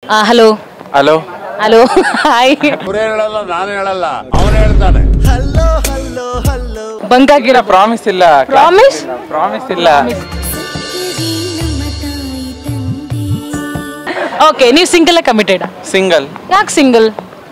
Hello hello hello hi ಅವ್ರು ಹೇಳಲ್ಲ ನಾನು ಹೇಳಲ್ಲ ಅವನು ಹೇಳ್ತಾನೆ ಬಂಕ್ ಹಾಕಿರೋ ಪ್ರಾಮಿಸ್ ಇಲ್ಲ ಪ್ರಾಮಿಸ್ ಪ್ರಾಮಿಸ್ ಇಲ್ಲ ಓಕೆ ನೀವು ಸಿಂಗಲ್ ಕಮಿಟೆಡ್ ಸಿಂಗಲ್ ಯಾಕೆ ಸಿಂಗಲ್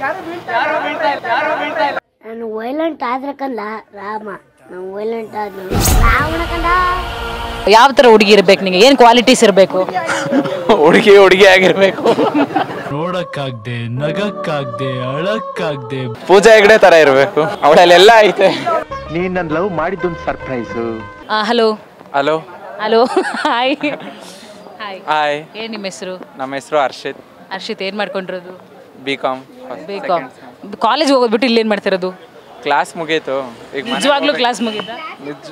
ನಾನು ವೈಲೆಂಟ್ ಆದ್ರೆ ಕಂದ ರಾಮ ನಾನು ವೈಲೆಂಟ್ ಆದ್ನು ರಾವಣ ಕಂದ ಯಾವ ತರ ಹುಡುಗಿ ಇರ್ಬೇಕು ನಿಂಗೆ ಏನ್ ಕ್ವಾಲಿಟೀಸ್ ಇರಬೇಕು ಹುಡುಗಿ ಹುಡುಗಿ ಆಗಿರ್ಬೇಕು ನೋಡಕ್ಕಾಗ್ದೆ ನಗಕ್ಕಾಗ್ದೆ ಅಳಕ್ಕಾಗ್ದೆ ಪೂಜಾ ಹೆಗ್ಡೆ ತರ ಇರ್ಬೇಕು ಅವಳಲ್ಲೆಲ್ಲ ಐತೆ ನೀನ್ ನನ್ ಲವ್ ಮಾಡಿದ್ದೊಂದು surprise hello hello hello hi hi hi ಏನ್ ನಿಮ್ಮ ಹೆಸರು ನಮ್ಮ ಹೆಸರು ಹರ್ಷಿತ್ ಹರ್ಷಿತ್ ಏನ್ ಮಾಡ್ಕೊಂಡಿರೋದು B Com B Com college ಹೋಗೋದ್ಬಿಟ್ಟು ಇಲ್ಲಿ ಏನ್ ಮಾಡ್ತಿರೋದು ಕ್ಲಾಸ್ ಮುಗೀತು ಈಗ ನಿಜವಾಗ್ಲೂ ಕ್ಲಾಸ್ ಮುಗಿದ ನಿಜ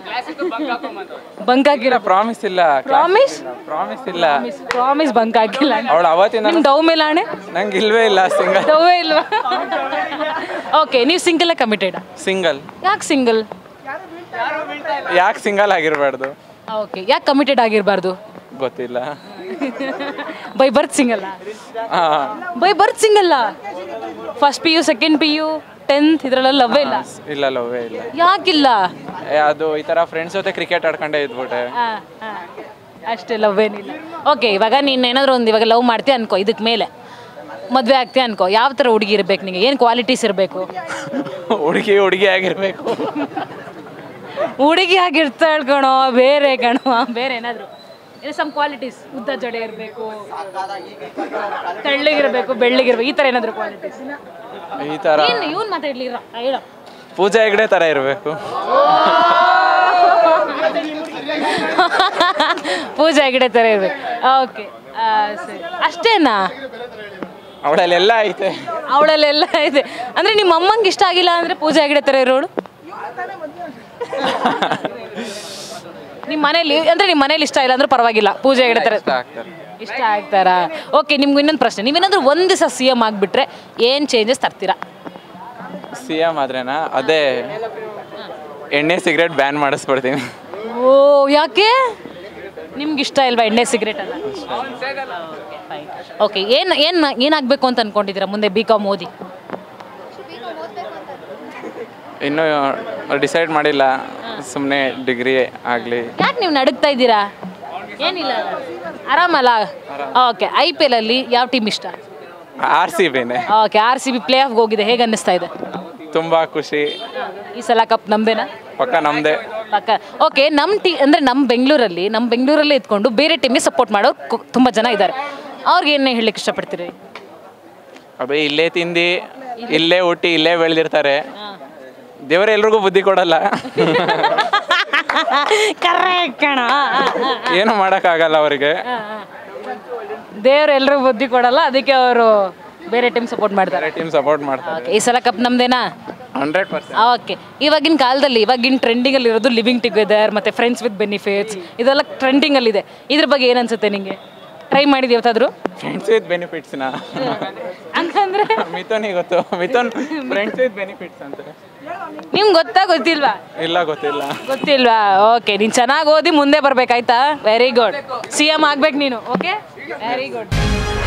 ಬಂಕ್ ಹಾಕಿರೋ ಪ್ರಾಮಿಸ್ ಇಲ್ಲ ಪ್ರಾಮಿಸ್ ಪ್ರಾಮಿಸ್ ಇಲ್ಲ ಪ್ರಾಮಿಸ್ ಬಂಕ್ ಹಾಕಿಲ್ಲ ಅವಳು ಅವತ್ತಿಂದ ನಿಮ್ ದವ್ ಮೇಲಾಣೆ ನಂಗೆ ಇಲ್ವೇ ಇಲ್ಲ ಸಿಂಗಲ್ ದವೇ ಇಲ್ವಾ ಓಕೆ ನೀವು ಸಿಂಗಲ್ ಕಮಿಟೆಡ್ ಸಿಂಗಲ್ ಯಾಕೆ ಸಿಂಗಲ್ ಯಾಕೆ ಸಿಂಗಲ್ ಆಗಿರಬಾರ್ದು ಓಕೆ ಯಾಕೆ ಕಮಿಟೆಡ್ ಆಗಿರಬಾರ್ದು ಗೊತ್ತಿಲ್ಲ ಬೈ ಬರ್ತ್ ಸಿಂಗಲ್ ಹಾ by birth single first P U second P U tenth ಇದ್ರಲ್ಲೆಲ್ಲ ಲವ್ವೇ ಇಲ್ಲ ಇಲ್ಲ ಲವ್ವೇ ಇಲ್ಲ ಯಾಕಿಲ್ಲ ಏ, ಅದು ಈ ತರ ಫ್ರೆಂಡ್ಸ್ ಜೊತೆ ಕ್ರಿಕೆಟ್ ಆಡ್ಕೊಂಡೇ ಇದ್ಬಿಟ್ಟೆ ಆ, ಆ. ಅಷ್ಟೇ ಲವ್ ಏನಿಲ್ಲ ಓಕೆ ಇವಾಗ ನೀನು ಏನಾದರೂ ಒಂದು ಇವಾಗ ಲವ್ ಮಾಡ್ತೀಯ ಅನ್ಕೋ ಇದಕ್ಕೆ ಮೇಲೆ ಮದುವೆ ಆಗ್ತೀಯ ಅನ್ಕೋ ಯಾವ ಥರ ಹುಡುಗಿ ಇರಬೇಕು ನಿಮಗೆ ಏನು ಕ್ವಾಲಿಟೀಸ್ ಇರಬೇಕು ಹುಡುಗಿ ಹುಡುಗಿ ಆಗಿರ್ಬೇಕು ಹುಡುಗಿ ಆಗಿರ್ತಾಳೆ ಕಣೋ ಬೇರೆ ಕಣೋ ಬೇರೆ ಏನಾದರೂ ಇದು ಸಮ್ ಕ್ವಾಲಿಟೀಸ್ ಉದ್ದ ಜಡೆ ಇರಬೇಕು ತೆಳ್ಳಗಿರಬೇಕು ಬೆಳ್ಳಗಿರ್ಬೇಕು ಈ ಥರ ಏನಾದರೂ ಕ್ವಾಲಿಟೀಸ್ ಈ ತರ ಏನು ಇವ್ನು ಮಾತಾಡ್ಲಿರ ಹೇಳೋ ಪೂಜಾ ಹೆಗ್ಡೆ ತರ ಇರಬೇಕು ಪೂಜೆ ಹೆಗಡೆ ಥರ ಇರಬೇಕು ಓಕೆ ಸರಿ ಅಷ್ಟೇನಾ ಅವಳಲ್ಲೆಲ್ಲ ಐತೆ ಅವಳಲ್ಲೆಲ್ಲ ಇದೆ ಅಂದ್ರೆ ನಿಮ್ಮ ಅಮ್ಮಂಗೆ ಇಷ್ಟ ಆಗಿಲ್ಲ ಅಂದ್ರೆ ಪೂಜೆ ಹೆಗಡೆ ಥರ ಇರೋಳು ನಿಮ್ಮ ಮನೇಲಿ ಅಂದ್ರೆ ನಿಮ್ಮ ಮನೇಲಿ ಇಷ್ಟ ಇಲ್ಲ ಅಂದ್ರೆ ಪರವಾಗಿಲ್ಲ ಪೂಜೆ ಹೆಗಡೆ ಥರ ಇಷ್ಟ ಆಗ್ತಾರೆ ಇಷ್ಟ ಆಗ್ತಾರಾ ಓಕೆ ನಿಮ್ಗೆ ಇನ್ನೊಂದು ಪ್ರಶ್ನೆ ನೀವೇನಾದ್ರೂ ಒಂದು ದಿವಸ ಸಿ ಎಮ್ ಆಗಿಬಿಟ್ರೆ ಏನು ಚೇಂಜಸ್ ತರ್ತೀರಾ ಸಿ ಎಮ್ ಆದ್ರೇನಾ ಅದೇ ಎಣ್ಣೆ ಸಿಗರೇಟ್ ಬ್ಯಾನ್ ಮಾಡಿಸ್ಬಿಡ್ತೀನಿ ಓ ಯಾಕೆ ನಿಮ್ಗೆ ಇಷ್ಟ ಇಲ್ವಾ ಎಣ್ಣೆ ಸಿಗರೇಟ್ ಅಲ್ಲ ಓಕೆ ಏನು ಏನು ಏನಾಗಬೇಕು ಅಂತ ಅನ್ಕೊಂಡಿದ್ದೀರಾ ಮುಂದೆ ಬಿ ಕಾಮ್ ಓದಿ ಇನ್ನೂ ಡಿಸೈಡ್ ಮಾಡಿಲ್ಲ ಸುಮ್ಮನೆ ಡಿಗ್ರಿ ಆಗಲಿ ಯಾಕೆ ನೀವು ನಡುಗ್ತಾ ಇದ್ದೀರಾ ಏನಿಲ್ಲ ಆರಾಮಲ್ಲ ಓಕೆ ಐ ಪಿ ಎಲ್ ಅಲ್ಲಿ ಯಾವ ಟೀಮ್ ಇಷ್ಟ ಆರ್ ಸಿ ಬಿನೇ okay R C B play ಆಫ್ಗೆ ಹೋಗಿದೆ ಹೇಗೆ ಅನ್ನಿಸ್ತಾ ಇದೆ ತುಂಬ ಖುಷಿ ಈ ಸಲ ಕಪ್ ನಮ್ದೇನಾ ಪಕ್ಕ ನಮ್ಮದೇ ಪಕ್ಕ ಓಕೆ ನಮ್ಮ ಟೀ ಅಂದರೆ ನಮ್ಮ ಬೆಂಗಳೂರಲ್ಲಿ ನಮ್ಮ ಬೆಂಗಳೂರಲ್ಲೇ ಇದ್ಕೊಂಡು ಬೇರೆ ಟೀಮಿಗೆ ಸಪೋರ್ಟ್ ಮಾಡೋರು ಕು- ತುಂಬ ಜನ ಇದ್ದಾರೆ ಅವ್ರಿಗೆ ಏನೇ ಹೇಳಲಿಕ್ಕೆ ಇಷ್ಟಪಡ್ತೀರಿ ಅಬೇ ಇಲ್ಲೇ ತಿಂದು ಇಲ್ಲೇ ಹುಟ್ಟಿ ಇಲ್ಲೇ ಬೆಳೆದಿರ್ತಾರೆ ದೇವರ ಎಲ್ರಿಗೂ ಬುದ್ಧಿ ಕೊಡಲ್ಲ ಕರೆಕ್ಟ್ ಕಣ ಏನು ಮಾಡೋಕ್ಕಾಗಲ್ಲ ಅವರಿಗೆ ದೇವ್ರು ಎಲ್ರಿಗೂ ಬುದ್ಧಿ ಕೊಡಲ್ಲ ಅದಕ್ಕೆ ಅವರು ಬೇರೆ ಟೀಮ್ ಸಪೋರ್ಟ್ ಮಾಡ್ತಾರೆ ಟೀಮ್ ಸಪೋರ್ಟ್ ಮಾಡ್ತಾರೆ ಓಕೆ ಈ ಸಲ ಕಪ್ ನಮ್ದೇನಾ ಹಂಡ್ರೆಡ್ ಪರ್ಸೆಂಟ್ ಓಕೆ ಇವಾಗಿನ ಕಾಲದಲ್ಲಿ ಇವಾಗಿನ ಟ್ರೆಂಡಿಂಗಲ್ಲಿ ಇರೋದು ಲಿವಿಂಗ್ ಟುಗೆದರ್ ಮತ್ತೆ ಫ್ರೆಂಡ್ಸ್ ವಿತ್ ಬೆನಿಫಿಟ್ಸ್ ಇದೆಲ್ಲ ಟ್ರೆಂಡಿಂಗಲ್ಲಿದೆ ಇದ್ರ ಬಗ್ಗೆ ಏನು ಅನ್ಸುತ್ತೆ ನಿಮಗೆ ಟ್ರೈ ಮಾಡಿದ್ದು ಯಾವತ್ತಾದ್ರು ಫ್ರೆಂಡ್ಸ್ ವಿತ್ ಬೆನಿಫಿಟ್ಸ್ನ ಹಂಗಂದ್ರೆ ಮಿಥುನಿಗೆ ಗೊತ್ತು ಮಿಥುನ್ ಫ್ರೆಂಡ್ಸ್ ವಿತ್ ಬೆನಿಫಿಟ್ಸ್ ಅಂತ ನಿಮ್ಗೆ ಗೊತ್ತಾ ಗೊತ್ತಿಲ್ವಾ ಇಲ್ಲ ಗೊತ್ತಿಲ್ಲ ಗೊತ್ತಿಲ್ವಾ ಓಕೆ ನೀನು ಚೆನ್ನಾಗಿ ಓದಿ ಮುಂದೆ ಬರ್ಬೇಕಾಯ್ತಾ ವೆರಿ ಗುಡ್ ಸಿ ಎಮ್ ಆಗ್ಬೇಕು ನೀನು ಓಕೆ ವೆರಿ ಗುಡ್